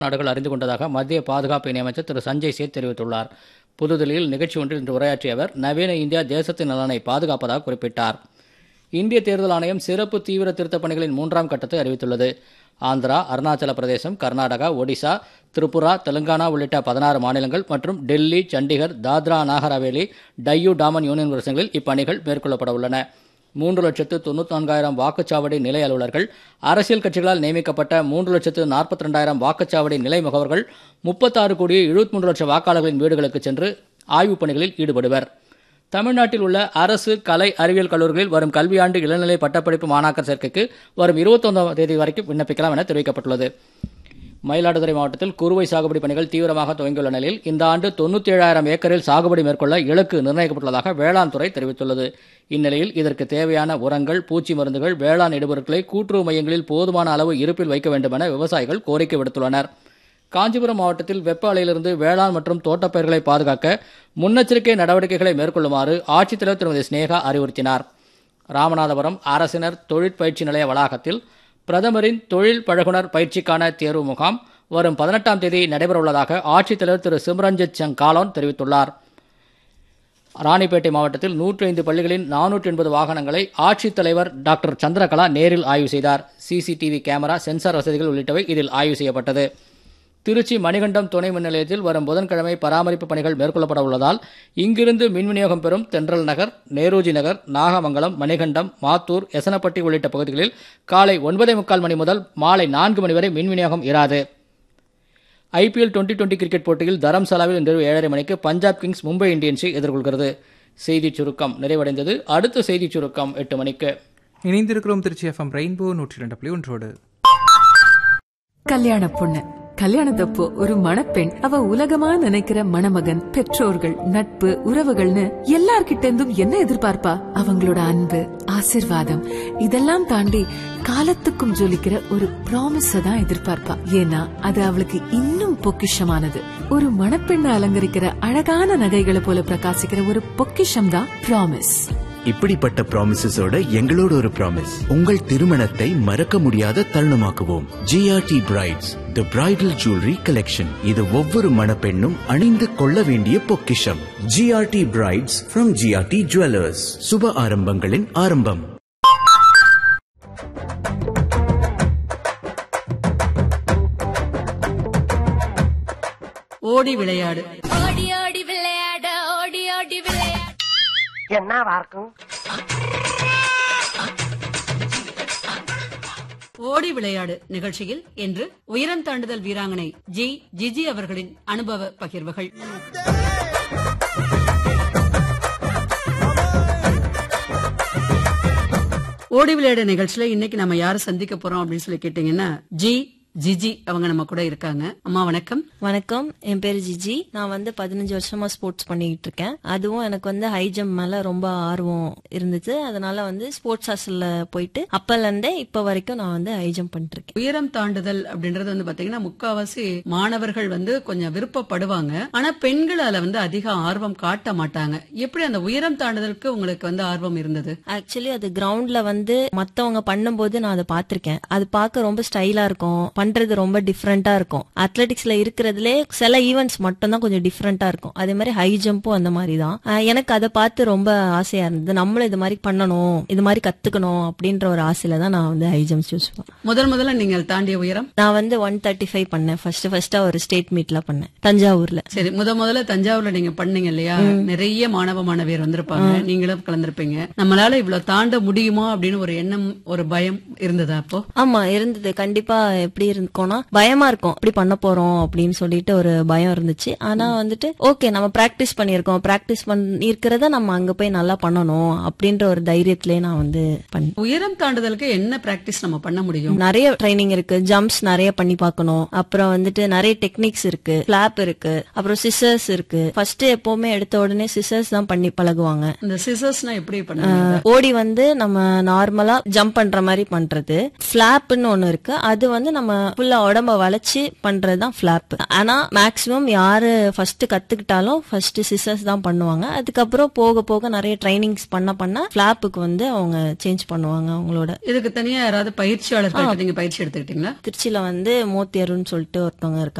நாடுகள் அறிந்து கொண்டதாக மத்திய பாதுகாப்பு இணையமைச்சர் திரு சஞ்சய் சேத் தெரிவித்துள்ளார் புதுதில்லியில் நிகழ்ச்சி ஒன்றில் இன்று உரையாற்றிய அவர் நவீன இந்தியா தேசத்தின் நலனை பாதுகாப்பதாக குறிப்பிட்டார் இந்திய தேர்தல் ஆணையம் சிறப்பு தீவிர திருத்தப் பணிகளின் மூன்றாம் கட்டத்தை அறிவித்துள்ளது ஆந்திரா அருணாச்சல பிரதேசம் கர்நாடகா ஒடிசா திரிபுரா தெலுங்கானா உள்ளிட்ட பதினாறு மாநிலங்கள் மற்றும் டெல்லி சண்டிகர் தாத்ரா நாகர் ஹவேலி டையூ டாமன் யூனியன் பிரதேசங்களில் இப்பணிகள் மேற்கொள்ளப்பட உள்ளன மூன்று லட்சத்து தொண்ணூற்றி நான்காயிரம் வாக்குச்சாவடி நிலை அலுவலர்கள் அரசியல் கட்சிகளால் நியமிக்கப்பட்ட மூன்று லட்சத்து நாற்பத்தி ரெண்டாயிரம் வாக்குச்சாவடி நிலை முகவர்கள் முப்பத்தாறு கோடியே எழுபத்தி மூன்று லட்சம் வாக்காளர்களின் வீடுகளுக்கு சென்று ஆய்வுப் பணிகளில் ஈடுபடுவர் தமிழ்நாட்டில் உள்ள அரசு கலை அறிவியல் கல்லூரிகளில் வரும் கல்வியாண்டு இளநிலை பட்டப்படிப்பு மாணாக்கர் சேர்க்கைக்கு வரும் இருபத்தொந்தாம் தேதி வரைக்கும் விண்ணப்பிக்கலாம் என தெரிவிக்கப்பட்டுள்ளது மயிலாடுதுறை மாவட்டத்தில் குறுவை சாகுபடி பணிகள் தீவிரமாக துவங்கியுள்ள நிலையில் இந்த ஆண்டு தொண்ணூற்றி ஏழாயிரம் ஏக்கரில் சாகுபடி மேற்கொள்ள இலக்கு நிர்ணயிக்கப்பட்டுள்ளதாக வேளாண் துறை தெரிவித்துள்ளது இந்நிலையில் இதற்கு தேவையான உரங்கள் பூச்சி மருந்துகள் வேளாண் இடுபொருட்களை கூட்டுறவு மையங்களில் போதுமான அளவு இருப்பில் வைக்க வேண்டும் என விவசாயிகள் கோரிக்கை விடுத்துள்ளனர் காஞ்சிபுரம் மாவட்டத்தில் வெப்ப அலையிலிருந்து வேளாண் மற்றும் தோட்டப்பயிர்களை பாதுகாக்க முன்னெச்சரிக்கை நடவடிக்கைகளை மேற்கொள்ளுமாறு ஆட்சித்தலைவர் திருமதி ஸ்னேகா அறிவுறுத்தினார் ராமநாதபுரம் அரசினர் தொழிற்பயிற்சி நிலைய வளாகத்தில் பிரதமரின் தொழில் பழகுனர் பயிற்சிக்கான தேர்வு முகாம் வரும் பதினெட்டாம் தேதி நடைபெறவுள்ளதாக ஆட்சித்தலைவர் திரு சிம்ரன்ஜித் சங் காலோன் தெரிவித்துள்ளார் ராணிப்பேட்டை மாவட்டத்தில் நூற்றி ஐந்து பள்ளிகளின் நானூற்றி எண்பது வாகனங்களை ஆட்சித்தலைவர் டாக்டர் சந்திரகலா நேரில் ஆய்வு செய்தார் சிசிடிவி கேமரா சென்சார் வசதிகள் உள்ளிட்டவை இதில் ஆய்வு செய்யப்பட்டது திருச்சி மணிகண்டம் துணை மின் நிலையத்தில் வரும் புதன்கிழமை பராமரிப்பு பணிகள் மேற்கொள்ளப்பட உள்ளதால் இங்கிருந்து மின் விநியோகம் பெறும் தென்றல் நகர் நேருஜி நகர் நாகமங்கலம் மணிகண்டம் மாத்தூர் எசனப்பட்டி உள்ளிட்ட பகுதிகளில் காலை ஒன்பதே முக்கால் மணி முதல் மாலை நான்கு மணி வரை மின் விநியோகம் இராது ஐபிஎல் டுவெண்டி டுவெண்டி கிரிக்கெட் போட்டியில் தரம்சாலாவில் இன்று ஏழரை மணிக்கு பஞ்சாப் கிங்ஸ் மும்பை இந்தியன்ஸை எதிர்கொள்கிறது செய்திச் சுருக்கம் நிறைவடைந்தது அடுத்த செய்திச் சுருக்கம் எட்டு மணிக்கு இணைந்திருக்கிறோம் திருச்சி எஃப்எம் ரெயின்போ நூற்றி ரெண்டு புள்ளி ஒன்றோடு கல்யாண பொண்ணு கல்யாணத்தப்போ ஒரு மணப்பெண் அவ உலகமா நினைக்கிற மணமகன் பெற்றோர்கள் நட்பு உறவுகள்னு எல்லார்கிட்ட இருந்தும் என்ன எதிர்பார்ப்பா அவங்களோட அன்பு ஆசிர்வாதம் இதெல்லாம் தாண்டி காலத்துக்கும் ஜொலிக்கிற ஒரு ப்ராமிஸ தான் எதிர்பார்ப்பா ஏன்னா அது அவளுக்கு இன்னும் பொக்கிஷமானது ஒரு மணப்பெண்ணை அலங்கரிக்கிற அழகான நகைகளை போல பிரகாசிக்கிற ஒரு பொக்கிஷம் தான் ப்ராமிஸ் இப்படிப்பட்ட ப்ராமிசஸோட எங்களோட ஒரு ப்ராமிஸ் உங்கள் திருமணத்தை மறக்க முடியாத தருணமாக்குவோம் GRT brides the bridal jewellery collection இது ஒவ்வொரு மணப்பெண்ணும் அணிந்து கொள்ள வேண்டிய பொக்கிஷம் GRT brides from GRT jewellers சுப ஆரம்பங்களின் ஆரம்பம் ஓடி விளையாடு ஓடி ஓடி விளையாட ஓடி ஓடி விளையாட என்னவா இருக்கும் ஓடி விளையாடு நிகழ்ச்சியில் இன்று உயரம் தாண்டுதல் வீராங்கனை ஜி ஜிஜி அவர்களின் அனுபவ பகிர்வுகள் ஓடி விளையாடு நிகழ்ச்சியில இன்னைக்கு நம்ம யாரை சந்திக்க போறோம் அப்படின்னு சொல்லி கேட்டீங்கன்னா ஜி ஜிஜி அவங்க நம்ம கூட இருக்காங்க அம்மா வணக்கம் வணக்கம் என் பேரு ஜிஜி நான் வந்து பதினஞ்சு வருஷமா ஸ்போர்ட்ஸ் பண்ணிட்டு இருக்கேன் அதுவும் எனக்கு வந்து ஹை ஜம்ப் மேல ரொம்ப ஆர்வம் இருந்துச்சு அதனால வந்து ஸ்போர்ட்ஸ் ஹாஸ்டல்ல போயிட்டு அப்பல இருந்தே இப்ப வரைக்கும் நான் வந்து ஹை ஜம்ப் பண்ணிட்டு இருக்கேன் உயரம் தாண்டுதல் அப்படின்றது வந்து பாத்தீங்கன்னா முக்காவாசி மாணவர்கள் வந்து கொஞ்சம் விருப்பப்படுவாங்க ஆனா பெண்கள் அதுல வந்து அதிக ஆர்வம் காட்ட மாட்டாங்க எப்படி அந்த உயரம் தாண்டுதலுக்கு உங்களுக்கு வந்து ஆர்வம் இருந்தது ஆக்சுவலி அது கிரவுண்ட்ல வந்து மத்தவங்க பண்ணும்போது நான் அதை பார்த்திருக்கேன் அது பார்க்க ரொம்ப ஸ்டைலா இருக்கும் பண்றது ரொம்ப டிஃப்ரெண்டா இருக்கும் அத்லெட்டிக்ஸ்ல இருக்கிறதுலே சில ஈவெண்ட்ஸ் மட்டும் தான் கொஞ்சம் டிஃப்ரெண்டா இருக்கும் அதே மாதிரி ஹை ஜம்பும் அந்த மாதிரி தான் அஹ் எனக்கு அதை பார்த்து ரொம்ப ஆசையா இருந்தது நம்மளும் இது மாதிரி பண்ணணும் இது மாதிரி கத்துக்கணும் அப்படின்ற ஒரு ஆசையில தான் நான் வந்து ஹை ஜம்ப் சூஸ் பண்ணேன் முதல் முதல்ல நீங்கள் தாண்டிய உயரம் நான் வந்து ஒன் தேர்ட்டி ஃபைவ் பண்ணேன் ஃபர்ஸ்ட் ஃபர்ஸ்டா ஒரு ஸ்டேட் மீட்ல பண்ணேன் தஞ்சாவூர்ல சரி முத முதல்ல தஞ்சாவூர்ல நீங்க பண்ணீங்க இல்லையா நிறைய மாணவ மாணவியர் வந்திருப்பாங்க நீங்களும் கலந்திருப்பீங்க நம்மளால இவ்வளவு தாண்ட முடியுமா அப்படின்னு ஒரு எண்ணம் ஒரு பயம் இருந்ததா அப்போ ஆமா இருந்தது கண்டிப்பா எப்படி இருக்கோம்னா பயமா இருக்கும் இப்படி பண்ண போறோம் அப்படின்னு சொல்லிட்டு ஒரு பயம் இருந்துச்சு ஆனா வந்துட்டு ஓகே நம்ம பிராக்டிஸ் பண்ணிருக்கோம் பிராக்டிஸ் பண்ணிருக்கிறத நம்ம அங்க போய் நல்லா பண்ணணும் அப்படின்ற ஒரு தைரியத்திலே நான் வந்து பண்ணேன் உயரம் தாண்டுதலுக்கு என்ன பிராக்டிஸ் நம்ம பண்ண முடியும் நிறைய ட்ரைனிங் இருக்கு ஜம்ப்ஸ் நிறைய பண்ணி பார்க்கணும் அப்புறம் வந்துட்டு நிறைய டெக்னிக்ஸ் இருக்கு ஃபிளாப் இருக்கு அப்புறம் சிசர்ஸ் இருக்கு ஃபர்ஸ்ட் எப்பவுமே எடுத்த உடனே சிசர்ஸ் தான் பண்ணி பழகுவாங்க இந்த சிசர்ஸ்னா எப்படி பண்ணுவீங்க ஓடி வந்து நம்ம நார்மலா ஜம்ப் பண்ற மாதிரி பண்றது ஃபிளாப்னு ஒண்ணு இருக்கு அது வந்து நம்ம ஃபுல்லா உடம்ப வளைச்சு பண்றதுதான் ஃபிளாப் ஆனா மேக்சிமம் யாரு ஃபர்ஸ்ட் கத்துக்கிட்டாலும் ஃபர்ஸ்ட் சிசர்ஸ் தான் பண்ணுவாங்க அதுக்கப்புறம் போக போக நிறைய ட்ரைனிங்ஸ் பண்ண பண்ண ஃபிளாப்புக்கு வந்து அவங்க சேஞ்ச் பண்ணுவாங்க அவங்களோட இதுக்கு தனியா யாராவது பயிற்சியாளர்கள் நீங்க பயிற்சி எடுத்துக்கிட்டீங்களா திருச்சியில வந்து மோத்தியருன்னு சொல்லிட்டு ஒருத்தவங்க இருக்காங்க